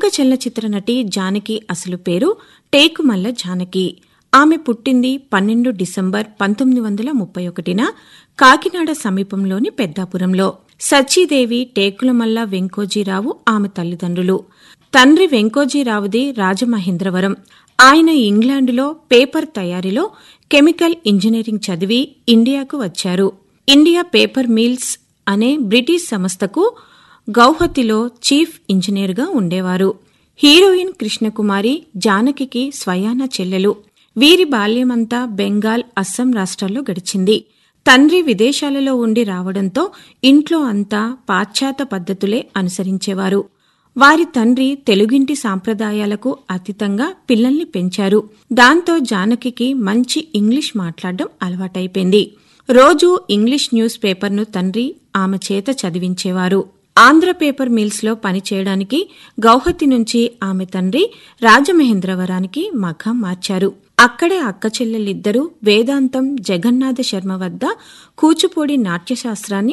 చలనచిత్ర నటి జానకి అసలు పేరు టేకుమల్ల జానకి ఆమె పుట్టింది పన్నెండు డిసెంబర్ పంతొమ్మిది వందల ముప్పై ఒకటిన కాకినాడ సమీపంలోని పెద్దాపురంలో సచ్చీదేవి టేకులమల్ల వెంకోజీరావు ఆమె తల్లిదండ్రులు తండ్రి వెంకోజీరావుది రాజమహేంద్రవరం ఆయన ఇంగ్లాండులో పేపర్ తయారీలో కెమికల్ ఇంజనీరింగ్ చదివి ఇండియాకు వచ్చారు ఇండియా పేపర్ మిల్స్ అనే బ్రిటిష్ సంస్థకు గౌహతిలో చీఫ్ ఇంజనీర్గా ఉండేవారు హీరోయిన్ కృష్ణకుమారి జానకికి స్వయాన చెల్లెలు వీరి బాల్యమంతా బెంగాల్ అస్సాం రాష్ట్రాల్లో గడిచింది తండ్రి విదేశాలలో ఉండి రావడంతో ఇంట్లో అంతా పాశ్చాత్య పద్ధతులే అనుసరించేవారు వారి తండ్రి తెలుగింటి సాంప్రదాయాలకు అతీతంగా పిల్లల్ని పెంచారు దాంతో జానకికి మంచి ఇంగ్లీష్ మాట్లాడడం అలవాటైపోయింది రోజూ ఇంగ్లీష్ న్యూస్ పేపర్ను తండ్రి ఆమె చేత చదివించేవారు ఆంధ్ర పేపర్ మిల్స్ లో పనిచేయడానికి గౌహతి నుంచి ఆమె తండ్రి రాజమహేంద్రవరానికి మఖం మార్చారు అక్కడే అక్క చెల్లెలిద్దరూ వేదాంతం జగన్నాథ శర్మ వద్ద కూచిపూడి నాట్యశాస్త్రాన్ని